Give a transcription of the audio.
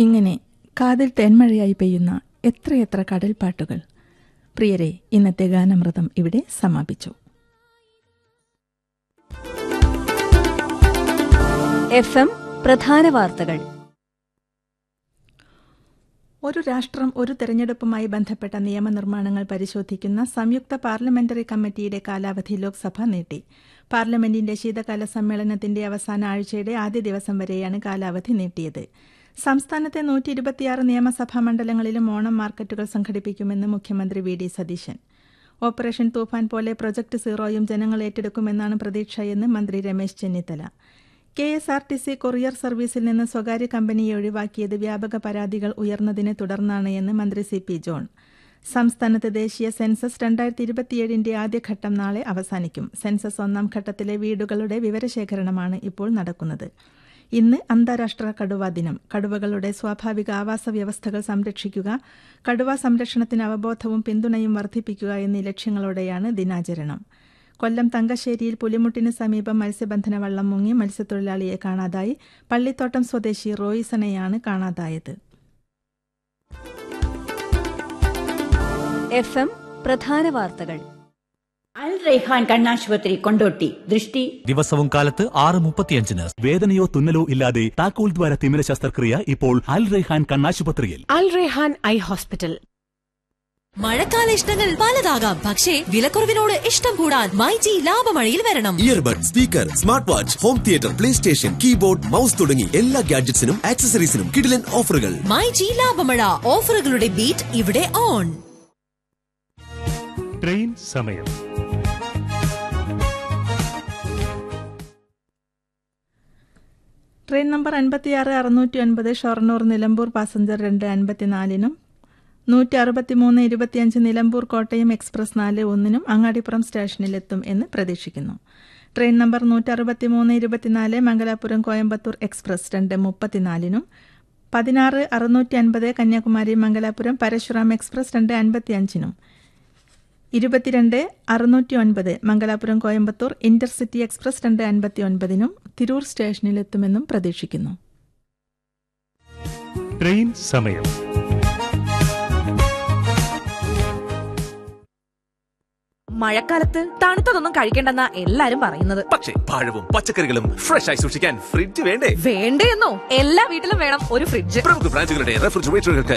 ഇങ്ങനെ കാതിൽ തെന്മഴയായി പെയ്യുന്ന എത്രയെത്ര കടൽപ്പാട്ടുകൾ പ്രിയരെ ഇന്നത്തെ ഗാനമൃതം ഇവിടെ സമാപിച്ചു എഫ് എം പ്രധാന വാർത്തകൾ ഒരു രാഷ്ട്രം ഒരു തെരഞ്ഞെടുപ്പുമായി ബന്ധപ്പെട്ട നിയമനിർമ്മാണങ്ങൾ പരിശോധിക്കുന്ന സംയുക്ത പാർലമെന്ററി കമ്മിറ്റിയുടെ കാലാവധി ലോക്സഭ നീട്ടി പാർലമെന്റിന്റെ ശീതകാല സമ്മേളനത്തിന്റെ അവസാന ആഴ്ചയുടെ ആദ്യ ദിവസം വരെയാണ് കാലാവധി നീട്ടിയത് സംസ്ഥാനത്തെ നൂറ്റി ഇരുപത്തിയാറ് നിയമസഭാ മണ്ഡലങ്ങളിലും ഓണം മാർക്കറ്റുകൾ സംഘടിപ്പിക്കുമെന്ന് മുഖ്യമന്ത്രി V D Satheesan operation Thoofan പോലെ പ്രൊജക്ട് സീറോയും ജനങ്ങൾ ഏറ്റെടുക്കുമെന്നാണ് പ്രതീക്ഷയെന്ന് മന്ത്രി Ramesh Chennithala K S R T C courier സർവീസിൽ നിന്ന് സ്വകാര്യ കമ്പനിയെ ഒഴിവാക്കിയത് വ്യാപക പരാതികൾ ഉയർന്നതിനെ തുടർന്നാണ് എന്ന് മന്ത്രി സി പി ജോൺ സംസ്ഥാനത്ത് ദേശീയ സെൻസസ് രണ്ടായിരത്തി ഇരുപത്തിയേഴിന്റെ ആദ്യഘട്ടം നാളെ അവസാനിക്കും സെൻസസ് ഒന്നാം ഘട്ടത്തിലെ വീടുകളുടെ വിവരശേഖരണമാണ് ഇപ്പോൾ നടക്കുന്നത് ഇന്ന് അന്താരാഷ്ട്ര കടുവാ ദിനം കടുവകളുടെ സ്വാഭാവിക ആവാസ വ്യവസ്ഥകൾ സംരക്ഷിക്കുക കടുവ സംരക്ഷണത്തിന് അവബോധവും പിന്തുണയും വർദ്ധിപ്പിക്കുക എന്നീ ലക്ഷ്യങ്ങളോടെയാണ് ദിനാചരണം കൊല്ലം തങ്കശ്ശേരിയിൽ പുലിമുട്ടിന് സമീപം മത്സ്യബന്ധന വള്ളം മുങ്ങി മത്സ്യത്തൊഴിലാളിയെ കാണാതായി പള്ളിത്തോട്ടം സ്വദേശി റോയിസനെയാണ് കാണാതായത് എഫ് എം പ്രധാന വാർത്തകൾ അൽ റൈഹാൻ കണ്ണാശുപത്രി കൊണ്ടോട്ടി ദൃഷ്ടി ദിവസവും കാലത്ത് ആറ് മുപ്പത്തിയഞ്ചിന് വേദനയോ തുന്നലോ ഇല്ലാതെ താക്കോൽ ദ്വാര തിമിര ശസ്ത്രക്രിയ ഇപ്പോൾ അൽ റെഹാൻ കണ്ണാശുപത്രിയിൽ അൽ റെഹാൻ ഐ ഹോസ്പിറ്റൽ മഴക്കാല ഇഷ്ടങ്ങൾ പലതാകാം പക്ഷേ വിലക്കുറവിനോട് ഇഷ്ടം കൂടാൻ മൈജി ലാഭമഴയിൽ വരണം earbud speaker smart watch home theatre play station keyboard mouse തുടങ്ങി എല്ലാ ഗാഡ്ജറ്റ്സിനും ആക്സസറീസിനും കിടിലൻ ഓഫറുകൾ മൈജി ലാഭമഴ ഓഫറുകളുടെ ബീറ്റ് ഇവിടെ ഓൺ ട്രെയിൻ സമയം ട്രെയിൻ നമ്പർ അൻപത്തിയാറ് അറുന്നൂറ്റി ഒൻപത് ഷൊർണൂർ നിലമ്പൂർ പാസഞ്ചർ രണ്ട് അൻപത്തിനാലിനും നൂറ്റി അറുപത്തിമൂന്ന് ഇരുപത്തിയഞ്ച് നിലമ്പൂർ കോട്ടയം എക്സ്പ്രസ് നാല് ഒന്നിനും അങ്ങാടിപ്പുറം സ്റ്റേഷനിലെത്തും എന്ന് പ്രതീക്ഷിക്കുന്നു ട്രെയിൻ നമ്പർ നൂറ്റി അറുപത്തിമൂന്ന് ഇരുപത്തിനാല് മംഗലാപുരം കോയമ്പത്തൂർ എക്സ്പ്രസ് രണ്ട് മുപ്പത്തിനാലിനും പതിനാറ് അറുന്നൂറ്റി അൻപത് കന്യാകുമാരി മംഗലാപുരം പരശുറാം എക്സ്പ്രസ് രണ്ട് അൻപത്തിയഞ്ചിനും ഇരുപത്തിരണ്ട് അറുന്നൂറ്റി ഒൻപത് മംഗലാപുരം കോയമ്പത്തൂർ ഇന്റർസിറ്റി എക്സ്പ്രസ് രണ്ട് അൻപത്തി ഒൻപതിനും തിരൂർ സ്റ്റേഷനിലെത്തുമെന്നും പ്രതീക്ഷിക്കുന്നു ട്രെയിൻ സമയം മഴക്കാലത്ത് തണുത്തതൊന്നും കഴിക്കണ്ടെന്നാ എല്ലാരും പറയുന്നത് പക്ഷേ പഴവും പച്ചക്കറികളും ഫ്രഷ് ആയി സൂക്ഷിക്കാൻ ഫ്രിഡ്ജ് വേണ്ടേ വേണ്ടേന്നോ എല്ലാ വീട്ടിലും വേണം ഒരു ഫ്രിഡ്ജ് പ്രമുഖ ബ്രാൻഡുകളുടെ റെഫ്രിജറേറ്ററുകൾക്ക്